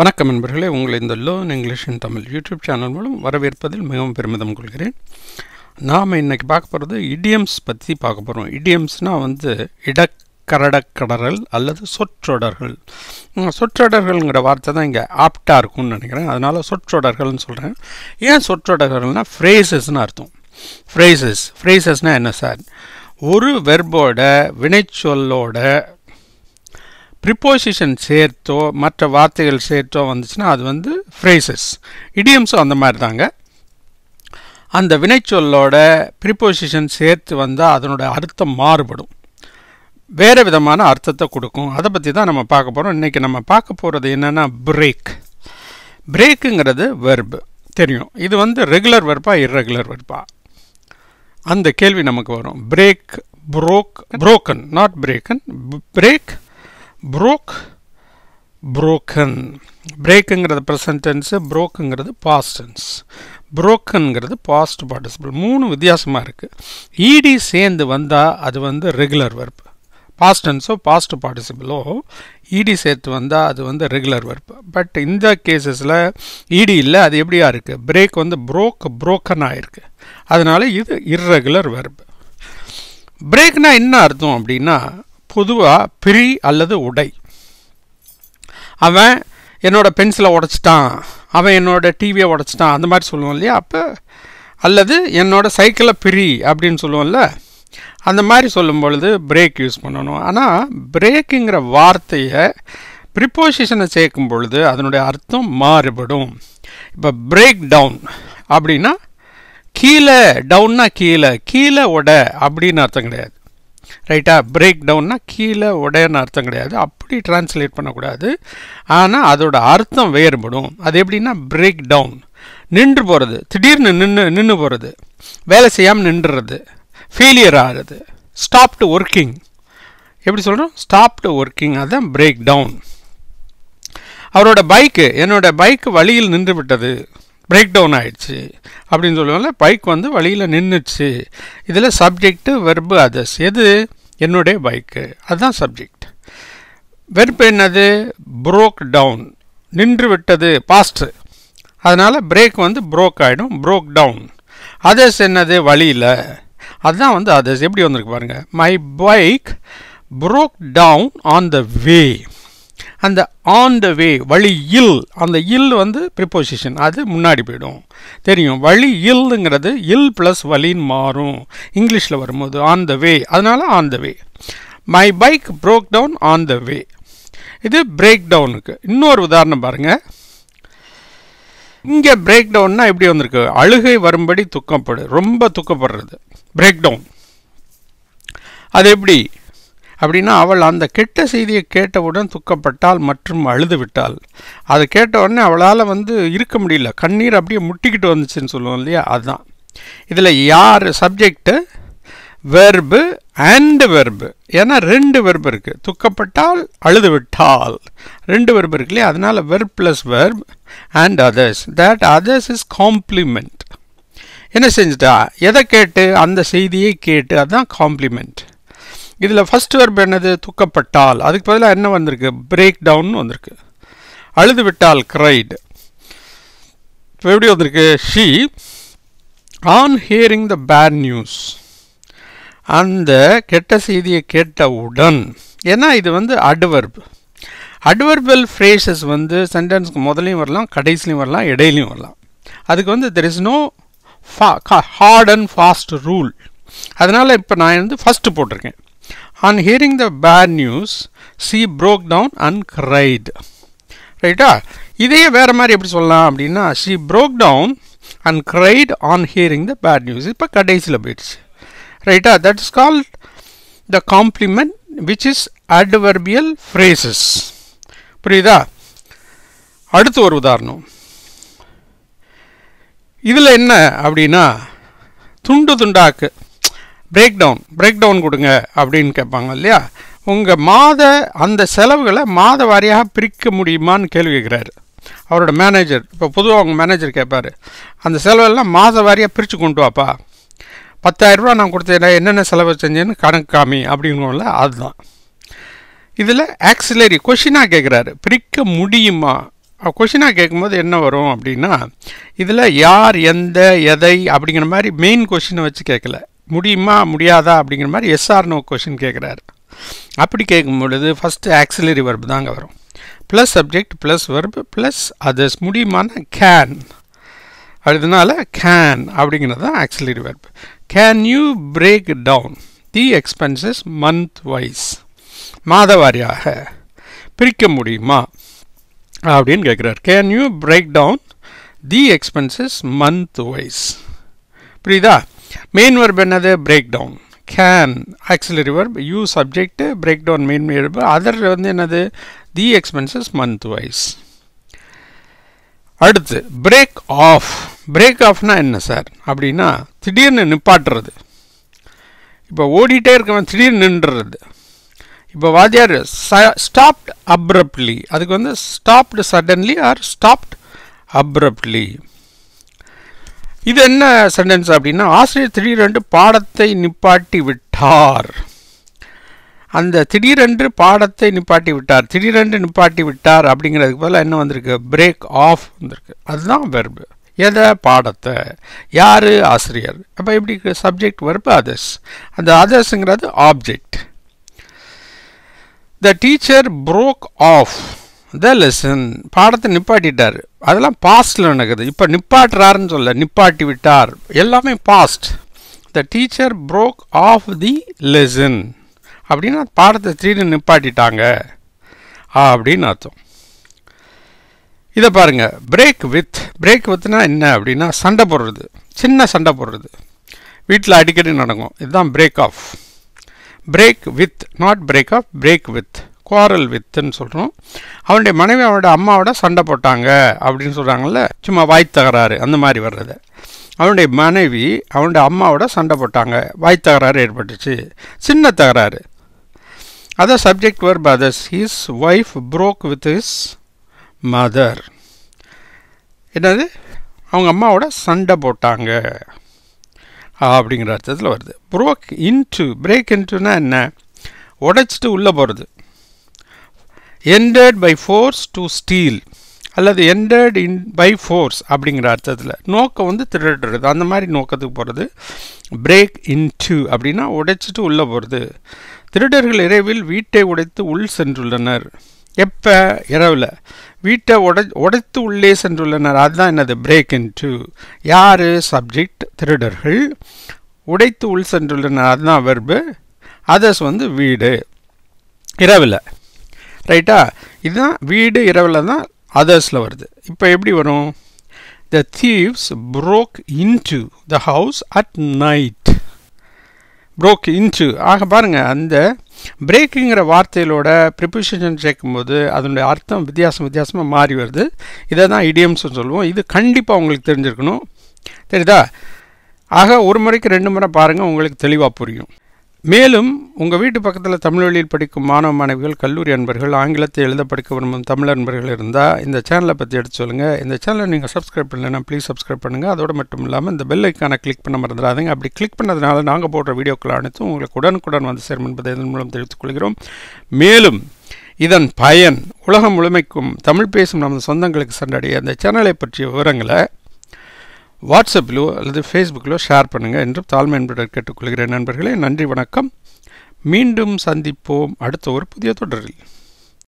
வணக்கம் நண்பர்களே உங்களை இந்த learn English in Tamil YouTube channel மூலம் வரவேற்பதில் மிகவும் பெருமிதம் கொள்கிறேன் நாம் இன்னைக்கு பார்க்க போகிறது இடியம்ஸ் பற்றி பார்க்க போகிறோம் இடியம்ஸ்னால் வந்து இடக்கரடக்கடறல் அல்லது சொற்றொடர்கள் ம், சொற்றொடர்கள்ங்கிற வார்த்தை தான் இங்கே ஆப்டாக இருக்கும்னு நினைக்கிறேன் அதனால் சொற்றொடர்கள்னு சொல்கிறேன் ஏன் சொற்றொடர்கள்னால் ஃப்ரேசஸ்னு அர்த்தம் ஃப்ரேசஸ் ஃப்ரேசஸ்னால் என்ன சார் ஒரு வெர்போட வினைச்சொல்லோட ப்ரிப்போசிஷன் சேர்த்தோ மற்ற வார்த்தைகள் சேர்த்தோ வந்துச்சுன்னா அது வந்து ஃப்ரேசஸ் இடியம்ஸும் அந்த மாதிரி தாங்க அந்த வினைச்சொல்லோட ப்ரிப்போசிஷன் சேர்த்து வந்தால் அதனோட அர்த்தம் மாறுபடும் வேறு விதமான அர்த்தத்தை கொடுக்கும் அதை பற்றி தான் நம்ம பார்க்க போகிறோம் இன்றைக்கி நம்ம பார்க்க போகிறது என்னென்னா பிரேக் பிரேக்குங்கிறது வெர்பு தெரியும் இது வந்து ரெகுலர் வெர்பா இர்ரெகுலர் வெர்பா அந்த கேள்வி நமக்கு வரும் break broke broken not broken break broke broken பிரேக்குங்கிறது ப்ரெசன்ட் டென்ஸு ப்ரோக்குங்கிறது பாஸ்ட் டென்ஸ் ப்ரோக்கன்ங்கிறது பாஸ்ட் பார்ட்டிசிபிள் மூணு வித்தியாசமாக இருக்குது ஈடி சேர்ந்து வந்தால் அது வந்து ரெகுலர் வெர்ப் பாஸ்ட் டென்ஸோ பாஸ்ட் பார்ட்டிசிபிளோ இடி சேர்த்து வந்தால் அது வந்து ரெகுலர் வெர்ப் பட் இந்த கேசஸில் இடி இல்லை அது எப்படியா இருக்குது பிரேக் வந்து ப்ரோக் ப்ரோக்கன் ஆயிருக்கு அதனால இது இர்ரெகுலர் வெர்ப் பிரேக்னா என்ன அர்த்தம் அப்படின்னா பொதுவாக பிரி அல்லது உடை அவன் என்னோட பென்சிலை உடைச்சிட்டான் அவன் என்னோட டிவியை உடைச்சிட்டான் அந்த மாதிரி சொல்லுவோம் இல்லையா அப்போ அல்லது என்னோட சைக்கிளை பிரி அப்படின்னு சொல்லுவோம்ல அந்த மாதிரி சொல்லும் பொழுது பிரேக் யூஸ் பண்ணணும் ஆனால் பிரேக்குங்கிற வார்த்தையை ப்ரிப்போசிஷனை சேர்க்கும் பொழுது அதனுடைய அர்த்தம் மாறுபடும் இப்போ பிரேக் டவுன் அப்படின்னா கீழே டவுன்னா கீழே கீழே உட அப்படின்னு அர்த்தம் கிடையாது ரைட்டா பிரேக் டவுன்னா கீழே உடையன்னு அர்த்தம் கிடையாது அப்படி டிரான்ஸ்லேட் பண்ணக்கூடாது ஆனால் அதோட அர்த்தம் வேறுபடும் அது எப்படின்னா பிரேக் டவுன் நின்று போகிறது திடீர்னு நின்று நின்று போகிறது வேலை செய்யாமல் நின்றுறது ஃபெயிலியர் ஆகிறது ஸ்டாப்டு ஒர்க்கிங் எப்படி சொல்கிறோம் ஸ்டாப்டு ஒர்க்கிங் அதுதான் பிரேக் டவுன் அவரோட பைக்கு என்னோட பைக்கு வழியில் நின்று விட்டது பிரேக் டவுன் ஆயிடுச்சு அப்படின்னு சொல்லுவோம்ல பைக் வந்து வழியில் நின்றுச்சு இதில் சப்ஜெக்ட்டு வெர்பு அதர்ஸ் எது என்னுடைய பைக்கு அதுதான் சப்ஜெக்ட் வெர்பு என்னது ப்ரோக் டவுன் நின்று விட்டது பாஸ்ட்டு அதனால் பிரேக் வந்து ப்ரோக் ஆகிடும் ப்ரோக் டவுன் அதர்ஸ் என்னது வழியில் அதுதான் வந்து அதர்ஸ் எப்படி வந்திருக்கு பாருங்க my bike broke down on the way அந்த ஆன் த வே வழி இல் அந்த இல் வந்து ப்ரிப்போசிஷன் அது முன்னாடி போயிடும் தெரியும் வழி இல்லுங்கிறது இல் ப்ளஸ் வழின்னு மாறும் இங்கிலீஷில் வரும்போது ஆன் த வே அதனால on the way my bike broke down on the way இது பிரேக் டவுனுக்கு இன்னொரு உதாரணம் பாருங்கள் இங்கே பிரேக் டவுன்னா எப்படி வந்திருக்கு அழுகை வரும்படி துக்கப்படு ரொம்ப துக்கப்படுறது பிரேக் டவுன் அது எப்படி அப்படின்னா அவள் அந்த கெட்ட செய்தியை கேட்டவுடன் துக்கப்பட்டால் மற்றும் அழுது விட்டாள் அதை கேட்ட உடனே அவளால் வந்து இருக்க முடியல கண்ணீர் அப்படியே முட்டிக்கிட்டு வந்துச்சுன்னு சொல்லுவோம் இல்லையா அதுதான் இதில் யார் சப்ஜெக்டு வெர்பு அண்ட் வெர்பு ஏன்னா ரெண்டு வெர்பு இருக்குது துக்கப்பட்டால் அழுது விட்டால் ரெண்டு வெர்பு இருக்கு இல்லையா அதனால் verb plus verb and others that others is complement என்ன செஞ்சுட்டா எதை கேட்டு அந்த செய்தியை கேட்டு அதுதான் காம்ப்ளிமெண்ட் இதில் ஃபஸ்ட் வெர்ப் என்னது துக்கப்பட்டால் அதுக்கு பதிலாக என்ன வந்திருக்கு பிரேக் டவுன் வந்திருக்கு அழுது விட்டால் கிரைட் இப்போ எப்படி வந்திருக்கு she on hearing the bad news அந்த கெட்ட செய்தியை கேட்டவுடன் ஏன்னா இது வந்து அட்வர்ப் அட்வர்பல் ஃப்ரேசஸ் வந்து சென்டென்ஸ்க்கு முதலையும் வரலாம் கடைசிலையும் வரலாம் இடையிலையும் வரலாம் அதுக்கு வந்து there is no hard and fast rule அதனால் இப்போ நான் வந்து ஃபஸ்ட்டு போட்டிருக்கேன் on hearing the bad news she broke down and cried ரைட்டா இதையே வேறு மாதிரி எப்படி சொல்லலாம் அப்படின்னா she broke down and cried on hearing the bad news இப்போ கடைசியில் போயிடுச்சு ரைட்டா that is called the complement which is adverbial phrases புரியுதா அடுத்து ஒரு உதாரணம் இதில் என்ன அப்படின்னா துண்டு துண்டாக்கு பிரேக் டவுன் பிரேக் டவுன் கொடுங்க அப்படின்னு கேட்பாங்க இல்லையா உங்கள் மாத அந்த செலவுகளை மாத வாரியாக பிரிக்க முடியுமான்னு கேள்வி கேட்குறாரு அவரோட மேனேஜர் இப்போ பொதுவாக அவங்க மேனேஜர் கேட்பார் அந்த செலவெல்லாம் மாத வாரியாக பிரித்து கொண்டு வாப்பா பத்தாயிரரூபா நான் கொடுத்தேன் என்னென்ன செலவு செஞ்சேன்னு கணக்கு காமி அப்படிங்கல அதுதான் இதில் ஆக்சிலரி கொஷினாக கேட்குறாரு பிரிக்க முடியுமா கொஷினாக கேட்கும்போது என்ன வரும் அப்படின்னா இதில் யார் எந்த எதை அப்படிங்கிற மாதிரி மெயின் கொஷினை வச்சு கேட்கல முடியுமா முடியாதா அப்படிங்கிற மாதிரி எஸ்ஆர் நோ கொஷின் கேட்குறாரு அப்படி கேட்கும் பொழுது ஃபஸ்ட்டு ஆக்சிலரி வெர்ப் தாங்க வரும் plus subject plus verb plus others முடியுமான கேன் அதனால கேன் அப்படிங்கிறது தான் auxiliary verb can you break down the expenses month wise மாதவாரியாக பிரிக்க முடியுமா அப்படின்னு கேட்குறார் can you break down the expenses month wise புரியுதா மெயின் வெர்ப் என்னது break down can auxiliary verb you subject break down main verb other வந்து என்னது the expenses month wise அடுத்து பிரேக் ஆஃப் பிரேக் ஆஃப்னா என்ன சார் அப்படின்னா திடீர்னு நிப்பாட்டுறது இப்போ ஓடிட்டே இருக்கவன் திடீர்னு நின்றுறது இப்போ வாத்தியார் ஸ்டாப்ட் அப்ரப்ட்லி அதுக்கு வந்து stopped suddenly or stopped abruptly இது என்ன சென்டென்ஸ் அப்படின்னா ஆசிரியர் திடீரென்று பாடத்தை நிப்பாட்டி விட்டார் அந்த திடீரென்று பாடத்தை நிப்பாட்டி விட்டார் திடீரென்று நிப்பாட்டி விட்டார் அப்படிங்கிறதுக்கு பதிலாக என்ன வந்திருக்கு பிரேக் ஆஃப் வந்திருக்கு அதுதான் வெர்பு எதை பாடத்தை யார் ஆசிரியர் அப்போ எப்படி சப்ஜெக்ட் வெர்பு அதர்ஸ் அந்த அதர்ஸுங்கிறது object the teacher broke off the lesson பாடத்தை நிப்பாட்டிட்டார் அதெல்லாம் பாஸ்டில் நடக்குது இப்போ நிப்பாட்டுறாருன்னு சொல்ல நிப்பாட்டி விட்டார் எல்லாமே past the teacher broke off the lesson அப்படின்னா பாடத்தை திடீர்னு நிப்பாட்டிட்டாங்க அப்படின்னு அர்த்தம் இதை பாருங்க பிரேக் வித் பிரேக் வித்னா என்ன அப்படின்னா சண்டை போடுறது சின்ன சண்டை போடுறது வீட்டில் அடிக்கடி நடக்கும் இதுதான் break off break with not break off break with quarrel வித்துன்னு சொல்கிறோம் அவனுடைய மனைவி அவனோட அம்மாவோட சண்டை போட்டாங்க அப்படின்னு சொல்கிறாங்கல்ல சும்மா வாய் தகராறு அந்த மாதிரி வர்றது அவனுடைய மனைவி அவனுடைய அம்மாவோட சண்டை போட்டாங்க வாய் தகராறு ஏற்பட்டுச்சு சின்ன தகராறு அதான் subject verb others his wife broke with his mother என்னது அவங்க அம்மாவோட சண்டை போட்டாங்க அப்படிங்கிற அர்த்தத்தில் வருது ப்ரோக் இன்ட்டு பிரேக் இன்ட்டுனா என்ன உடைச்சிட்டு உள்ளே போகிறது entered by force to steal அல்லது என்டர்ட் இன் பை ஃபோர்ஸ் அப்படிங்கிற அர்த்தத்தில் நோக்கம் வந்து திருடுறது அந்த மாதிரி நோக்கத்துக்கு போகிறது பிரேக் இன்டு அப்படின்னா உடைச்சிட்டு உள்ளே போகிறது திருடர்கள் இரவில் வீட்டை உடைத்து உள் சென்றுள்ளனர் எப்போ இரவில் வீட்டை உடை உடைத்து உள்ளே சென்றுள்ளனர் அதுதான் என்னது பிரேக் இன்டு யார் சப்ஜெக்ட் திருடர்கள் உடைத்து உள் சென்றுள்ளனர் அதுதான் வெர்பு அதர்ஸ் வந்து வீடு இரவில் ரைட்டா இதுதான் வீடு இரவில் தான் அதர்ஸில் வருது இப்போ எப்படி வரும் the thieves broke into the house at night broke into ஆக பாருங்கள் அந்த பிரேக்குங்கிற வார்த்தைகளோட ப்ரிப்போசிஷன் சேர்க்கும்போது அதனுடைய அர்த்தம் வித்தியாசம் வித்தியாசமாக மாறி வருது இதை தான் இடியம்ஸ்னு சொல்லுவோம் இது கண்டிப்பாக உங்களுக்கு தெரிஞ்சிருக்கணும் தெரியுதா ஆக ஒரு முறைக்கு ரெண்டு முறை பாருங்கள் உங்களுக்கு தெளிவாக புரியும் மேலும் உங்கள் வீட்டு பக்கத்தில் தமிழ் வழியில் படிக்கும் மாணவ மாணவிகள் கல்லூரி அன்பர்கள் ஆங்கிலத்தை எழுத படிக்க விரும்பும் தமிழ் அன்பர்கள் இருந்தால் இந்த சேனலை பற்றி எடுத்து சொல்லுங்கள் இந்த சேனலை நீங்கள் சப்ஸ்கிரைப் பண்ணலைன்னா ப்ளீஸ் சப்ஸ்கிரைப் பண்ணுங்கள் அதோடு மட்டும் இல்லாமல் இந்த பெல் ஐக்கானை கிளிக் பண்ண மறந்துடாதீங்க அப்படி கிளிக் பண்ணதுனால நாங்கள் போடுற வீடியோக்கள் அனைத்தும் உங்களுக்கு உடனுக்குடன் வந்து சேரும் என்பதை இதன் மூலம் தெரிவித்துக் கொள்கிறோம் மேலும் இதன் பயன் உலகம் முழுமைக்கும் தமிழ் பேசும் நமது சொந்தங்களுக்கு சென்றடைய அந்த சேனலை பற்றிய விவரங்களை வாட்ஸ்அப்பிலோ அல்லது ஃபேஸ்புக்கிலோ ஷேர் பண்ணுங்கள் என்று தாழ்மை என்பதை கேட்டுக்கொள்கிறேன் நண்பர்களே நன்றி வணக்கம் மீண்டும் சந்திப்போம் அடுத்த ஒரு புதிய தொடரில்